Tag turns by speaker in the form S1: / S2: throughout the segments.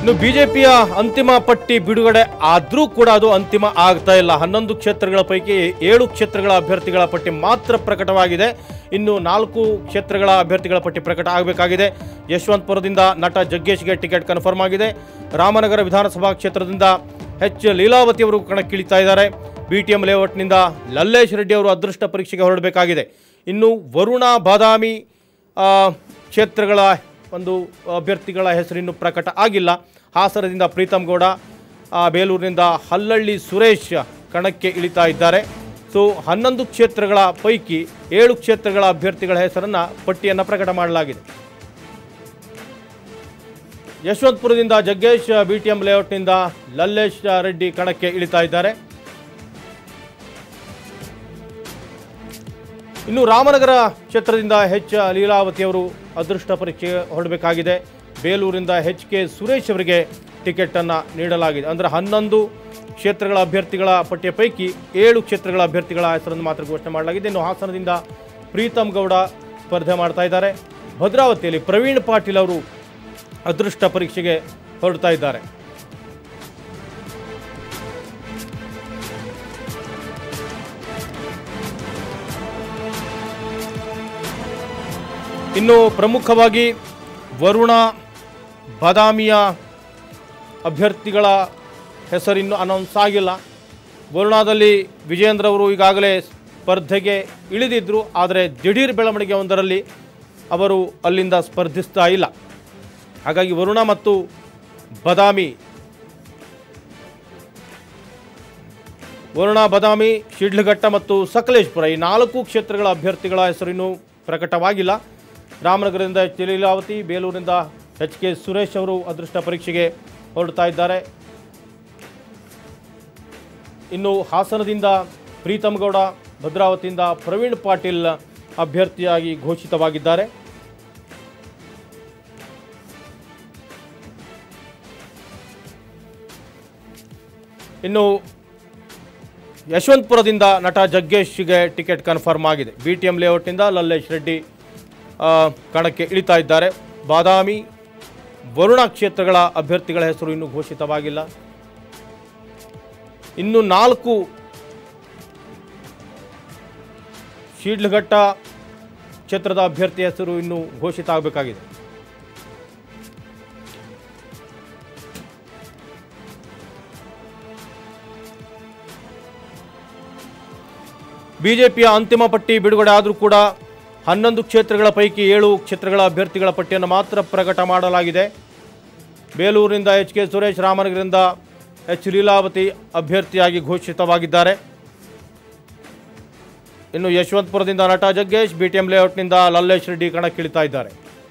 S1: ಇನ್ನು ಬಿಜೆಪಿಯ ಅಂತಿಮ ಪಟ್ಟಿ ಬಿಡುಗಡೆ ಆದರೂ ಕೂಡ ಅದು ಅಂತಿಮ ಆಗ್ತಾ ಇಲ್ಲ ಹನ್ನೊಂದು ಕ್ಷೇತ್ರಗಳ ಪೈಕಿ ಏಳು ಕ್ಷೇತ್ರಗಳ ಅಭ್ಯರ್ಥಿಗಳ ಪಟ್ಟಿ ಮಾತ್ರ ಪ್ರಕಟವಾಗಿದೆ ಇನ್ನು ನಾಲ್ಕು ಕ್ಷೇತ್ರಗಳ ಅಭ್ಯರ್ಥಿಗಳ ಪಟ್ಟಿ ಪ್ರಕಟ ಆಗಬೇಕಾಗಿದೆ ಯಶವಂತಪುರದಿಂದ ನಟ ಜಗ್ಗೇಶ್ಗೆ ಟಿಕೆಟ್ ಕನ್ಫರ್ಮ್ ಆಗಿದೆ ರಾಮನಗರ ವಿಧಾನಸಭಾ ಕ್ಷೇತ್ರದಿಂದ ಎಚ್ ಲೀಲಾವತಿ ಅವರು ಕಣಕ್ಕಿಳಿತಾ ಇದ್ದಾರೆ ಬಿ ಟಿ ಎಂ ಲೇಔಟ್ನಿಂದ ಲಲ್ಲೇಶ್ ರೆಡ್ಡಿ ಅವರು ಅದೃಷ್ಟ ಪರೀಕ್ಷೆಗೆ ಹೊರಡಬೇಕಾಗಿದೆ ಇನ್ನು ವರುಣ ಬಾದಾಮಿ ಆ, ಕ್ಷೇತ್ರಗಳ ಒಂದು ಅಭ್ಯರ್ಥಿಗಳ ಹೆಸರಿನ್ನು ಪ್ರಕಟ ಆಗಿಲ್ಲ ಹಾಸನದಿಂದ ಪ್ರೀತಮ್ ಗೌಡ ಆ, ಬೇಲೂರಿನಿಂದ ಹಲ್ಲಳ್ಳಿ ಸುರೇಶ್ ಕಣಕ್ಕೆ ಇಳಿತಾ ಇದ್ದಾರೆ ಸೊ ಹನ್ನೊಂದು ಕ್ಷೇತ್ರಗಳ ಪೈಕಿ ಏಳು ಕ್ಷೇತ್ರಗಳ ಅಭ್ಯರ್ಥಿಗಳ ಹೆಸರನ್ನು ಪಟ್ಟಿಯನ್ನು ಪ್ರಕಟ ಮಾಡಲಾಗಿದೆ ಯಶವಂತಪುರದಿಂದ ಜಗ್ಗೇಶ್ ಬಿ ಟಿ ಎಂ ಲೇಔಟ್ನಿಂದ ಲಲ್ಲೇಶ್ ರೆಡ್ಡಿ ಕಣಕ್ಕೆ ಇಳಿತಾ ಇದ್ದಾರೆ ಇನ್ನು ರಾಮನಗರ ಕ್ಷೇತ್ರದಿಂದ ಎಚ್ ಲೀಲಾವತಿ ಅವರು ಅದೃಷ್ಟ ಪರೀಕ್ಷೆಗೆ ಹೊರಡಬೇಕಾಗಿದೆ ಬೇಲೂರಿಂದ ಎಚ್ ಕೆ ಸುರೇಶ್ ಅವರಿಗೆ ಟಿಕೆಟನ್ನು ನೀಡಲಾಗಿದೆ ಅಂದರೆ ಹನ್ನೊಂದು ಕ್ಷೇತ್ರಗಳ ಅಭ್ಯರ್ಥಿಗಳ ಪಟ್ಟಿಯ ಪೈಕಿ ಏಳು ಕ್ಷೇತ್ರಗಳ ಅಭ್ಯರ್ಥಿಗಳ ಹೆಸರನ್ನು ಮಾತ್ರ ಘೋಷಣೆ ಮಾಡಲಾಗಿದೆ ಇನ್ನು ಹಾಸನದಿಂದ ಪ್ರೀತಮ್ ಗೌಡ ಸ್ಪರ್ಧೆ ಮಾಡ್ತಾ ಇದ್ದಾರೆ ಭದ್ರಾವತಿಯಲ್ಲಿ ಪ್ರವೀಣ್ ಪಾಟೀಲ್ ಅವರು ಅದೃಷ್ಟ ಪರೀಕ್ಷೆಗೆ ಹೊರಡ್ತಾ ಇದ್ದಾರೆ ಇನ್ನು ಪ್ರಮುಖವಾಗಿ ವರುಣ ಬಾದಾಮಿಯ ಅಭ್ಯರ್ಥಿಗಳ ಹೆಸರಿನ್ನು ಅನೌನ್ಸ್ ಆಗಿಲ್ಲ ವರುಣಾದಲ್ಲಿ ವಿಜೇಂದ್ರ ಅವರು ಈಗಾಗಲೇ ಸ್ಪರ್ಧೆಗೆ ಇಳಿದಿದ್ದರು ಆದರೆ ದಿಢೀರ್ ಬೆಳವಣಿಗೆ ಒಂದರಲ್ಲಿ ಅವರು ಅಲ್ಲಿಂದ ಸ್ಪರ್ಧಿಸ್ತಾ ಇಲ್ಲ ಹಾಗಾಗಿ ವರುಣ ಮತ್ತು ಬದಾಮಿ ವರುಣ ಬದಾಮಿ ಶಿಡ್ಲಘಟ್ಟ ಮತ್ತು ಸಕಲೇಶ್ಪುರ ಈ ನಾಲ್ಕು ಕ್ಷೇತ್ರಗಳ ಅಭ್ಯರ್ಥಿಗಳ ಹೆಸರಿನ್ನೂ ಪ್ರಕಟವಾಗಿಲ್ಲ ರಾಮನಗರದಿಂದ ಎಚ್ ಲೀಲಾವತಿ ಬೇಲೂರಿನಿಂದ ಎಚ್ ಕೆ ಸುರೇಶ್ ಅವರು ಅದೃಷ್ಟ ಪರೀಕ್ಷೆಗೆ ಹೊರಡ್ತಾ ಇದ್ದಾರೆ ಇನ್ನು ಹಾಸನದಿಂದ ಪ್ರೀತಮ್ ಗೌಡ ಭದ್ರಾವತಿಯಿಂದ ಪ್ರವೀಣ್ ಪಾಟೀಲ್ ಅಭ್ಯರ್ಥಿಯಾಗಿ ಘೋಷಿತವಾಗಿದ್ದಾರೆ ಇನ್ನು ಯಶವಂತಪುರದಿಂದ ನಟ ಜಗ್ಗೇಶ್ಗೆ ಟಿಕೆಟ್ ಕನ್ಫರ್ಮ್ ಆಗಿದೆ ಬಿ ಟಿ ಎಂ ಲೇಔಟ್ನಿಂದ ಲಲ್ಲೇಶ್ ರೆಡ್ಡಿ ಆ, ಕಣಕ್ಕೆ ಇಳಿತಾ ಇದ್ದಾರೆ ಬಾದಾಮಿ ವರುಣ ಕ್ಷೇತ್ರಗಳ ಅಭ್ಯರ್ಥಿಗಳ ಹೆಸರು ಇನ್ನೂ ಘೋಷಿತವಾಗಿಲ್ಲ ಇನ್ನು ನಾಲ್ಕು ಶೀಡ್ಲಘಟ್ಟ ಕ್ಷೇತ್ರದ ಅಭ್ಯರ್ಥಿ ಹೆಸರು ಇನ್ನೂ ಘೋಷಿತ ಆಗಬೇಕಾಗಿದೆ ಬಿಜೆಪಿಯ ಅಂತಿಮ ಪಟ್ಟಿ ಬಿಡುಗಡೆ ಆದರೂ ಕೂಡ ಹನ್ನೊಂದು ಕ್ಷೇತ್ರಗಳ ಪೈಕಿ ಏಳು ಕ್ಷೇತ್ರಗಳ ಅಭ್ಯರ್ಥಿಗಳ ಪಟ್ಟಿಯನ್ನು ಮಾತ್ರ ಪ್ರಕಟ ಮಾಡಲಾಗಿದೆ ಬೇಲೂರಿನಿಂದ ಎಚ್ ಕೆ ಸುರೇಶ್ ರಾಮನಗರದಿಂದ ಎಚ್ ಲೀಲಾವತಿ ಅಭ್ಯರ್ಥಿಯಾಗಿ ಘೋಷಿತವಾಗಿದ್ದಾರೆ ಇನ್ನು ಯಶವಂತಪುರದಿಂದ ನಟ ಜಗ್ಗೇಶ್ ಬಿಟಿಎಂ ಲೇಔಟ್ನಿಂದ ಲಲ್ಲೇಶ್ ರೆಡ್ಡಿ ಕಣಕ್ಕಿಳಿತಾ ಇದ್ದಾರೆ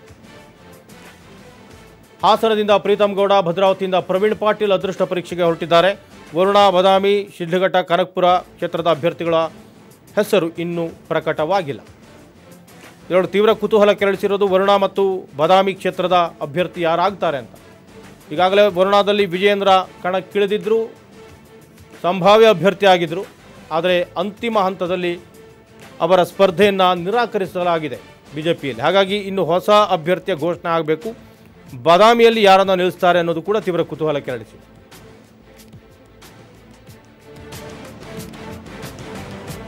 S1: ಹಾಸನದಿಂದ ಪ್ರೀತಮ್ ಗೌಡ ಭದ್ರಾವತಿಯಿಂದ ಪ್ರವೀಣ್ ಪಾಟೀಲ್ ಅದೃಷ್ಟ ಪರೀಕ್ಷೆಗೆ ಹೊರಟಿದ್ದಾರೆ ವರುಣ ಬದಾಮಿ ಶಿಡ್ಲಘಟ್ಟ ಕನಕಪುರ ಕ್ಷೇತ್ರದ ಅಭ್ಯರ್ಥಿಗಳ ಹೆಸರು ಇನ್ನೂ ಪ್ರಕಟವಾಗಿಲ್ಲ ಎರಡು ತೀವ್ರ ಕುತೂಹಲ ಕೆರಳಿಸಿರೋದು ವರುಣ ಮತ್ತು ಬದಾಮಿ ಕ್ಷೇತ್ರದ ಅಭ್ಯರ್ಥಿ ಯಾರಾಗ್ತಾರೆ ಅಂತ ಈಗಾಗಲೇ ವರುಣಾದಲ್ಲಿ ವಿಜಯೇಂದ್ರ ಕಣಕ್ಕಿಳಿದಿದ್ದರು ಸಂಭಾವ್ಯ ಅಭ್ಯರ್ಥಿ ಆಗಿದ್ದರು ಆದರೆ ಅಂತಿಮ ಹಂತದಲ್ಲಿ ಅವರ ಸ್ಪರ್ಧೆಯನ್ನು ನಿರಾಕರಿಸಲಾಗಿದೆ ಬಿ ಜೆ ಪಿಯಲ್ಲಿ ಹಾಗಾಗಿ ಇನ್ನು ಹೊಸ ಅಭ್ಯರ್ಥಿಯ ಘೋಷಣೆ ಆಗಬೇಕು ಬಾದಾಮಿಯಲ್ಲಿ ಯಾರನ್ನು ನಿಲ್ಲಿಸ್ತಾರೆ ಅನ್ನೋದು ಕೂಡ ತೀವ್ರ ಕುತೂಹಲ ಕೆರಳಿಸಿದೆ